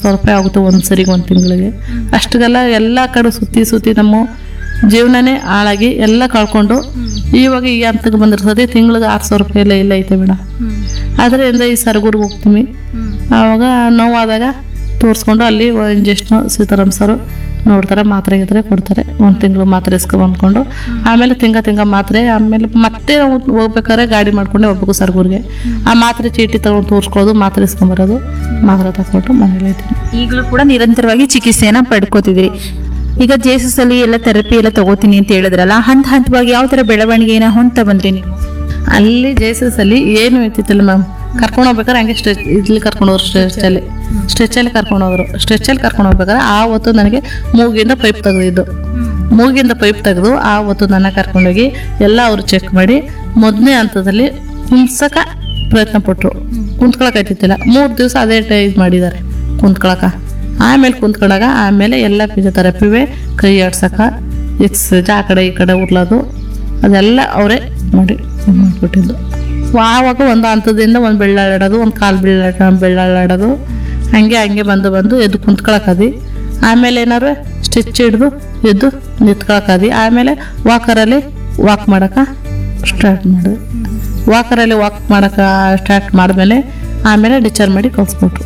ಸಾವಿರ ರೂಪಾಯಿ ಆಗುತ್ತೆ ಒಂದು ಸರಿಗೆ ಒಂದು ತಿಂಗಳಿಗೆ ಅಷ್ಟಕ್ಕೆಲ್ಲ ಎಲ್ಲ ಕಡೆ ಸುತ್ತಿ ಸುತ್ತಿ ನಮ್ಮ ಜೀವನನೇ ಹಾಳಾಗಿ ಎಲ್ಲ ಕಳ್ಕೊಂಡು ಇವಾಗ ಈ ಹಂತಕ್ಕೆ ಬಂದಿರ್ತದೆ ತಿಂಗಳಿಗೆ ಆರು ಸಾವಿರ ರೂಪಾಯಿ ಎಲ್ಲ ಇಲ್ಲ ಐತೆ ಮೇಡಮ್ ಅದರಿಂದ ಈ ಸರಗೂರಿಗೆ ಹೋಗ್ತೀವಿ ಆವಾಗ ನೋವಾದಾಗ ತೋರಿಸ್ಕೊಂಡು ಅಲ್ಲಿ ಇಂಜೆಕ್ಷನ್ ಸೀತಾರಾಮ್ ಸರು ನೋಡ್ತಾರೆ ಮಾತ್ರೆ ಗಿತ್ರೆ ಕೊಡ್ತಾರೆ ಒಂದು ತಿಂಗಳು ಮಾತ್ರೆ ಇಸ್ಕೊ ಬಂದ್ಕೊಂಡು ಆಮೇಲೆ ತಿಂಗ ತಿಂಗ ಮಾತ್ರೆ ಆಮೇಲೆ ಮತ್ತೆ ಹೋಗ್ಬೇಕಾದ್ರೆ ಗಾಡಿ ಮಾಡ್ಕೊಂಡೆ ಹೋಗ್ಬೇಕು ಸರ್ಗೂರಿಗೆ ಆ ಮಾತ್ರೆ ಚೀಟಿ ತಗೊಂಡು ತೋರಿಸ್ಕೊಳ್ಳೋದು ಮಾತ್ರೆ ಇಸ್ಕೊಂಬರೋದು ಮಾತ್ರೆ ತಗೊಂಡು ಮನೇಲಿ ಇದ್ದೀನಿ ಈಗಲೂ ಕೂಡ ನಿರಂತರವಾಗಿ ಚಿಕಿತ್ಸೆಯನ್ನ ಪಡ್ಕೋತಿದ್ದೀರಿ ಈಗ ಜೇಸಸ್ ಅಲ್ಲಿ ಎಲ್ಲ ಥೆರಪಿ ಎಲ್ಲ ತಗೋತೀನಿ ಅಂತ ಹೇಳಿದ್ರಲ್ಲ ಹಂತ ಹಂತವಾಗಿ ಯಾವ ತರ ಬೆಳವಣಿಗೆನ ಹೊಂತ ಬಂದ್ರಿ ನೀವು ಅಲ್ಲಿ ಜೇಸಸ್ ಅಲ್ಲಿ ಏನು ಇರ್ತಿತ್ತಿಲ್ಲ ಮ್ಯಾಮ್ ಕರ್ಕೊಂಡು ಹೋಗ್ಬೇಕಾದ್ರೆ ಹಂಗೆ ಸ್ಟ್ರೆಚ್ ಇಲ್ಲಿ ಕರ್ಕೊಂಡು ಹೋದ್ರು ಸ್ಟ್ರೆಚಲ್ಲಿ ಸ್ಟ್ರೆಚಲ್ಲಿ ಕರ್ಕೊಂಡು ಹೋದ್ರು ಸ್ಟ್ರೆಚಲ್ಲಿ ಕರ್ಕೊಂಡು ಹೋಗ್ಬೇಕಾದ್ರೆ ಆ ಹೊತ್ತು ನನಗೆ ಮೂಗಿಂದ ಪೈಪ್ ತೆಗೆದಿದ್ದು ಮೂಗಿಂದ ಪೈಪ್ ತೆಗೆದು ಆ ಹೊತ್ತು ನನ್ನ ಕರ್ಕೊಂಡೋಗಿ ಎಲ್ಲ ಅವರು ಚೆಕ್ ಮಾಡಿ ಮೊದಲನೇ ಹಂತದಲ್ಲಿ ಕುಂತ್ಸಕ ಪ್ರಯತ್ನ ಪಟ್ಟರು ಕುಂತ್ಕೊಳಕೈತಿತ್ತಿಲ್ಲ ಮೂರು ದಿವಸ ಅದೇ ಟೈ ಇದು ಮಾಡಿದ್ದಾರೆ ಕುಂತ್ಕೊಳಕ ಆಮೇಲೆ ಕುಂತ್ಕೊಂಡಾಗ ಆಮೇಲೆ ಎಲ್ಲ ಫಿಸಿಯೋಥೆರಪಿವೇ ಕೈ ಆಡ್ಸಕ ಎಕ್ಸಸೈಜ್ ಆ ಕಡೆ ಈ ಕಡೆ ಉರ್ಲೋದು ಅದೆಲ್ಲ ಅವರೇ ಮಾಡಿ ಇದ್ ಮಾಡ್ಬಿಟ್ಟಿದ್ದು ಆವಾಗ ಒಂದು ಹಂತದಿಂದ ಒಂದು ಬೆಳ್ಳಾಡೋದು ಒಂದು ಕಾಲು ಬೆಳ್ಳಾಡ ಬೆಳ್ಳಾಡೋದು ಹಂಗೆ ಹಂಗೆ ಬಂದು ಬಂದು ಎದ್ದು ಕುಂತ್ಕೊಳಕದಿ ಆಮೇಲೆ ಏನಾರು ಸ್ಟಿಚ್ ಹಿಡ್ದು ಎದ್ದು ನಿಂತ್ಕೊಳಕದಿ ಆಮೇಲೆ ವಾಕರಲ್ಲಿ ವಾಕ್ ಮಾಡೋಕೆ ಸ್ಟಾರ್ಟ್ ಮಾಡಿದೆ ವಾಕರಲ್ಲಿ ವಾಕ್ ಮಾಡೋಕೆ ಸ್ಟಾರ್ಟ್ ಮಾಡಿದ್ಮೇಲೆ ಆಮೇಲೆ ಡಿಚಾರ್ಜ್ ಮಾಡಿ ಕಳ್ಸ್ಬಿಟ್ರು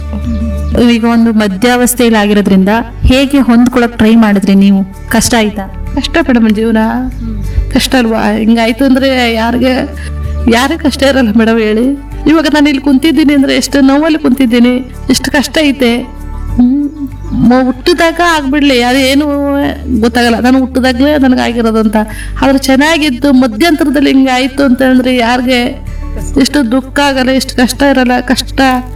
ಈಗ ಒಂದು ಮಧ್ಯಾವಸ್ಥೆಯಲ್ಲಿ ಆಗಿರೋದ್ರಿಂದ ಹೇಗೆ ಹೊಂದ್ಕೊಳಕ್ ಟ್ರೈ ಮಾಡಿದ್ರಿ ನೀವು ಕಷ್ಟ ಆಯ್ತಾ ಕಷ್ಟ ಮೇಡಮ್ ಜೀವನ ಕಷ್ಟ ಅಲ್ವಾ ಹಿಂಗಾಯ್ತು ಅಂದರೆ ಯಾರಿಗೆ ಯಾರಿಗೆ ಕಷ್ಟ ಇರಲ್ಲ ಮೇಡಮ್ ಹೇಳಿ ಇವಾಗ ನಾನು ಇಲ್ಲಿ ಕುಂತಿದ್ದೀನಿ ಅಂದರೆ ಎಷ್ಟು ನೋವಲ್ಲಿ ಕುಂತಿದ್ದೀನಿ ಎಷ್ಟು ಕಷ್ಟ ಐತೆ ಹ್ಮ್. ಮ- ಹುಟ್ಟಿದಾಗ ಆಗ್ಬಿಡ್ಲಿ ಅದು ಏನು ಗೊತ್ತಾಗಲ್ಲ ನಾನು ಹುಟ್ಟಿದಾಗಲೇ ನನಗೆ ಆಗಿರೋದಂತ ಆದ್ರೆ ಚೆನ್ನಾಗಿದ್ದು ಮಧ್ಯಂತರದಲ್ಲಿ ಹಿಂಗೆ ಆಯಿತು ಅಂತಂದ್ರೆ ಯಾರಿಗೆ ಎಷ್ಟು ದುಃಖ ಆಗಲ್ಲ ಎಷ್ಟು ಕಷ್ಟ ಇರಲ್ಲ ಕಷ್ಟ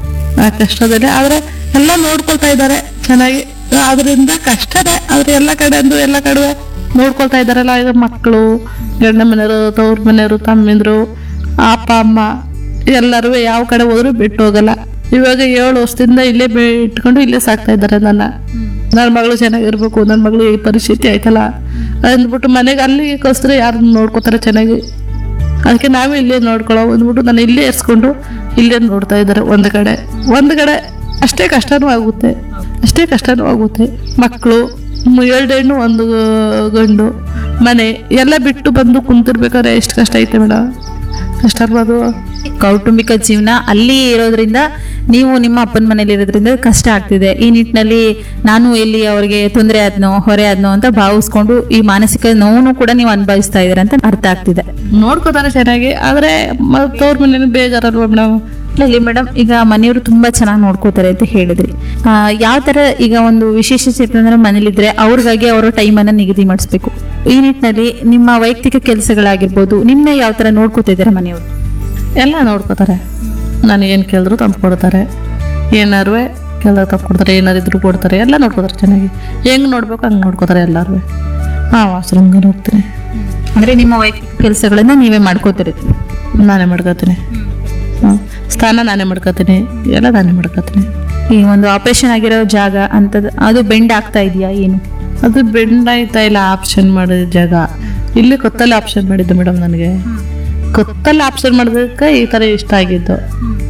ಆ ಕಷ್ಟದಲ್ಲಿ ಆದರೆ ಎಲ್ಲ ನೋಡ್ಕೊಳ್ತಾ ಇದ್ದಾರೆ ಚೆನ್ನಾಗಿ ಅದರಿಂದ ಕಷ್ಟನೇ ಆದ್ರೆ ಎಲ್ಲ ಕಡೆ ಅಂದು ಎಲ್ಲ ಕಡೆ ನೋಡ್ಕೊಳ್ತಾ ಇದ್ದಾರಲ್ಲ ಈಗ ಮಕ್ಕಳು ಗಂಡ ಮನೆಯವರು ತವ್ರ ಮನೆಯವರು ತಮ್ಮಿಂದ್ರು ಅಪ್ಪ ಅಮ್ಮ ಎಲ್ಲರೂ ಯಾವ ಕಡೆ ಹೋದ್ರು ಬಿಟ್ಟು ಹೋಗಲ್ಲ ಇವಾಗ ಏಳು ವರ್ಷದಿಂದ ಇಲ್ಲೇ ಬೆ ಇಟ್ಕೊಂಡು ಇಲ್ಲೇ ಸಾಕ್ತಾ ಇದ್ದಾರೆ ನನ್ನ ನನ್ನ ಮಗಳು ಚೆನ್ನಾಗಿರ್ಬೇಕು ನನ್ನ ಮಗಳು ಈ ಪರಿಸ್ಥಿತಿ ಆಯ್ತಲ್ಲ ಅಂದ್ಬಿಟ್ಟು ಮನೆಗೆ ಅಲ್ಲಿಗೆ ಕಳಿಸಿದ್ರೆ ಯಾರು ನೋಡ್ಕೋತಾರೆ ಚೆನ್ನಾಗಿ ಅದಕ್ಕೆ ನಾವೇ ಇಲ್ಲೇ ನೋಡ್ಕೊಳ್ಳೋ ಅಂದ್ಬಿಟ್ಟು ನಾನು ಇಲ್ಲೇ ಇರ್ಸ್ಕೊಂಡು ಇಲ್ಲೇ ನೋಡ್ತಾ ಇದ್ದಾರೆ ಒಂದು ಕಡೆ ಒಂದು ಕಡೆ ಅಷ್ಟೇ ಕಷ್ಟನೂ ಆಗುತ್ತೆ ಅಷ್ಟೇ ಕಷ್ಟನೂ ಆಗುತ್ತೆ ಮಕ್ಕಳು ಎರಡು ಹೆಣ್ಣು ಒಂದು ಗಂಡು ಮನೆ ಎಲ್ಲ ಬಿಟ್ಟು ಬಂದು ಕುಂತಿರ್ಬೇಕಾದ್ರೆ ಎಷ್ಟು ಕಷ್ಟ ಐತೆ ಮೇಡಮ್ ಕಷ್ಟ ಅಲ್ವಾ ಕೌಟುಂಬಿಕ ಜೀವನ ಅಲ್ಲಿ ಇರೋದ್ರಿಂದ ನೀವು ನಿಮ್ಮ ಅಪ್ಪನ ಮನೇಲಿ ಇರೋದ್ರಿಂದ ಕಷ್ಟ ಆಗ್ತಿದೆ ಈ ನಿಟ್ಟಿನಲ್ಲಿ ನಾನು ಎಲ್ಲಿ ಅವರಿಗೆ ತೊಂದರೆ ಆದ್ನೋ ಹೊರೆ ಆದ್ನೋ ಅಂತ ಭಾವಿಸ್ಕೊಂಡು ಈ ಮಾನಸಿಕ ನೋವನ್ನು ಕೂಡ ನೀವು ಅನುಭವಿಸ್ತಾ ಇದ್ದೀರಾ ಅಂತ ಅರ್ಥ ಆಗ್ತಿದೆ ನೋಡ್ಕೋತಾರೆ ಚೆನ್ನಾಗಿ ಆದರೆ ತವ್ರ ಮನೇಲಿ ಬೇಜಾರಲ್ವಾ ಮೇಡಮ್ ಇಲ್ಲಿ ಮೇಡಮ್ ಈಗ ಮನೆಯವರು ತುಂಬಾ ಚೆನ್ನಾಗಿ ನೋಡ್ಕೋತಾರೆ ಅಂತ ಹೇಳಿದ್ರಿ ಆ, ಯಾವ ತರ ಈಗ ಒಂದು ವಿಶೇಷ ಚೇತನರ ಮನೇಲಿದ್ರೆ ಅವ್ರಿಗಾಗಿ ಅವರ ಟೈಮನ್ನ ನಿಗದಿ ಮಾಡಿಸ್ಬೇಕು ಈ ನಿಟ್ಟಿನಲ್ಲಿ ನಿಮ್ಮ ವೈಯಕ್ತಿಕ ಕೆಲಸಗಳಾಗಿರ್ಬೋದು ನಿಮ್ಮನ್ನ ಯಾವ ತರ ನೋಡ್ಕೋತಿದ್ದಾರೆ ಮನೆಯವರು ಎಲ್ಲ ನೋಡ್ಕೋತಾರೆ ನಾನು ಏನು ಕೇಳಿದ್ರು ತಂದು ಕೊಡ್ತಾರೆ ಏನಾರು ಕೇಳಿದ್ರೆ ತಂದು ಕೊಡ್ತಾರೆ ಏನಾರು ಇದ್ರು ಕೊಡ್ತಾರೆ ಎಲ್ಲ ನೋಡ್ಕೋತಾರೆ ಚೆನ್ನಾಗಿ ಹೆಂಗೆ ನೋಡ್ಬೇಕು ಹಂಗೆ ನೋಡ್ಕೋತಾರೆ ಎಲ್ಲರೂ ಹಾಂ ವಾಶ್ರೂಮ್ಗೆ ಹೋಗ್ತೀನಿ ಅಂದ್ರೆ ನಿಮ್ಮ ವೈಯಕ್ತಿಕ ಕೆಲಸಗಳನ್ನ ನೀವೇ ಮಾಡ್ಕೋತೀರಿ ನಾನೇ ಮಾಡ್ಕೋತೀನಿ ಹ್ಮ್. ಸ್ನಾನ ನಾನೇ ಮಾಡ್ಕೋತೀನಿ ಎಲ್ಲ ನಾನೇ ಮಾಡ್ಕೋತೀನಿ ಈ ಒಂದು ಆಪರೇಷನ್ ಆಗಿರೋ ಜಾಗ ಅಂತದ್ ಅದು ಬೆಂಡ್ ಆಗ್ತಾ ಇದೆಯಾ ಏನು ಅದು ಬೆಂಡ್ ಆಯ್ತಾ ಇಲ್ಲ ಆಪ್ಷನ್ ಮಾಡಿದ ಜಾಗ ಇಲ್ಲಿ ಕೊತ್ತಲ್ಲಿ ಆಪ್ಷನ್ ಮಾಡಿದ್ದು ಮೇಡಮ್ ನನಗೆ ಕೊತ್ತಲ್ಲಿ ಆಪ್ಷನ್ ಮಾಡೋದಕ್ಕೆ ಈ ಥರ ಇಷ್ಟ ಆಗಿದ್ದು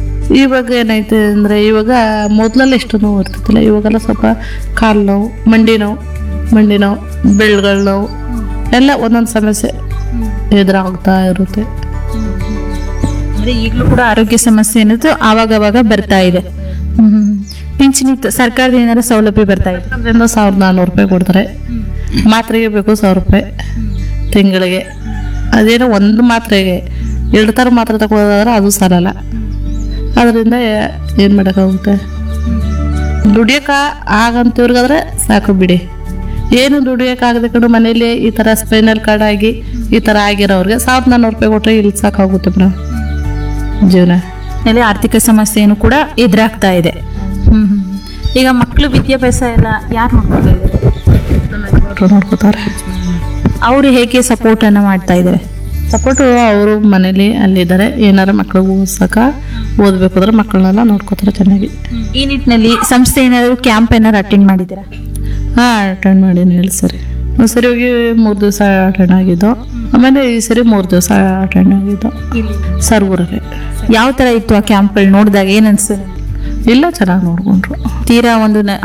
ಇವಾಗ ಏನೈತೆ ಅಂದರೆ ಇವಾಗ ಮೊದಲೆಲ್ಲ ಇಷ್ಟು ನೋವು ಇರ್ತಿತ್ತಿಲ್ಲ ಇವಾಗೆಲ್ಲ ಸ್ವಲ್ಪ ಕಾಲು ನೋವು ಮಂಡಿ ನೋವು ಮಂಡಿ ನೋವು ಬೆಳ್ಗಳ ನೋವು ಎಲ್ಲ ಒಂದೊಂದು ಸಮಸ್ಯೆ ಎದುರಾಗ್ತಾ ಇರುತ್ತೆ ಅಂದ್ರೆ ಈಗಲೂ ಕೂಡ ಆರೋಗ್ಯ ಸಮಸ್ಯೆ ಅನ್ನೋದು ಆವಾಗ ಅವಾಗ ಬರ್ತಾ ಇದೆ ಹ್ಮ್ ಪಿಂಚಣಿ ತ- ಸರ್ಕಾರದಿಂದ ಏನಾದ್ರು ಸೌಲಭ್ಯ ಬರ್ತಾ ಇದೆ ಅದರಿಂದ ಸಾವಿರದ ನಾನ್ನೂರು ರೂಪಾಯಿ ಕೊಡ್ತಾರೆ ಮಾತ್ರೆಗೆ ಬೇಕು ಸಾವಿರ ರೂಪಾಯಿ ತಿಂಗಳಿಗೆ ಅದೇನೋ ಒಂದು ಮಾತ್ರೆಗೆ ಎರಡು ಥರ ಮಾತ್ರೆ ತಗೊಳ್ಳೋದಾದ್ರೆ ಅದು ಸಾಲಲ್ಲ ಅದರಿಂದ ಏನು ಮಾಡೋಕ್ಕಾಗುತ್ತೆ ದುಡಿಯೋಕೆ ಆಗಂತವ್ರಿಗಾದ್ರೆ ಸಾಕು ಬಿಡಿ ಏನು ದುಡಿಯೋಕ್ಕಾಗದೆ ಕಡು ಮನೇಲಿ ಈ ಥರ ಸ್ಪೈನಲ್ ಕಾರ್ಡ್ ಆಗಿ ಈ ಥರ ಆಗಿರೋರಿಗೆ ಸಾವಿರದ ನಾನ್ನೂರು ರೂಪಾಯಿ ಕೊಟ್ಟರೆ ಇಲ್ಲಿ ಸಾಕಾಗುತ್ತೆ ಮೇಡಮ್ ಜೀವನ ಮೇಲೆ ಆರ್ಥಿಕ ಸಮಸ್ಯೆಯನ್ನು ಕೂಡ ಎದುರಾಗ್ತಾ ಇದೆ ಹ್ಮ್ ಹ್ಮ್. ಈಗ ಮಕ್ಕಳು ವಿದ್ಯಾಭ್ಯಾಸ ಎಲ್ಲ ಯಾರು ನೋಡ್ಕೊತಾ ಇದ್ದಾರೆ ಅವ್ರು ನೋಡ್ಕೋತಾರೆ ಅವರು ಹೇಗೆ ಸಪೋರ್ಟ್ ಅನ್ನ ಮಾಡ್ತಾ ಇದ್ದಾರೆ ಸಪೋರ್ಟು ಅವರು ಮನೇಲಿ ಅಲ್ಲಿದ್ದಾರೆ ಏನಾರ ಮಕ್ಳಿಗೆ ಓದ್ಸಕ ಓದಬೇಕು ಅಂದ್ರೆ ಮಕ್ಕಳನ್ನೆಲ್ಲ ನೋಡ್ಕೋತಾರೆ ಚೆನ್ನಾಗಿ ಈ ನಿಟ್ಟಿನಲ್ಲಿ ಸಂಸ್ಥೆ ಏನಾದ್ರು ಕ್ಯಾಂಪ್ ಏನಾದ್ರು ಅಟೆಂಡ್ ಮಾಡಿದ್ದೀರಾ ಹಾಂ ಅಟೆಂಡ್ ಮಾಡೀನಿ ಹೇಳಿ ಸರಿ ಒಂದು ಸರಿ ಹೋಗಿ ಮೂರು ದಿವಸ ಅಟೆಂಡ್ ಆಗಿದ್ದು ಆಮೇಲೆ ಈ ಸರಿ ಮೂರು ದಿವಸ ಅಟೆಂಡ್ ಆಗಿದ್ದು ಸರ್ಗೂರಲ್ಲಿ ಯಾವ ತರ ಇತ್ತು ಆ ಕ್ಯಾಂಪ್ಗಳು ನೋಡಿದಾಗ ಏನ್ ಅನ್ಸುತ್ತೆ ಇಲ್ಲ ಚೆನ್ನಾಗಿ ನೋಡ್ಕೊಂಡ್ರು ತೀರಾ ಒಂದು ನ-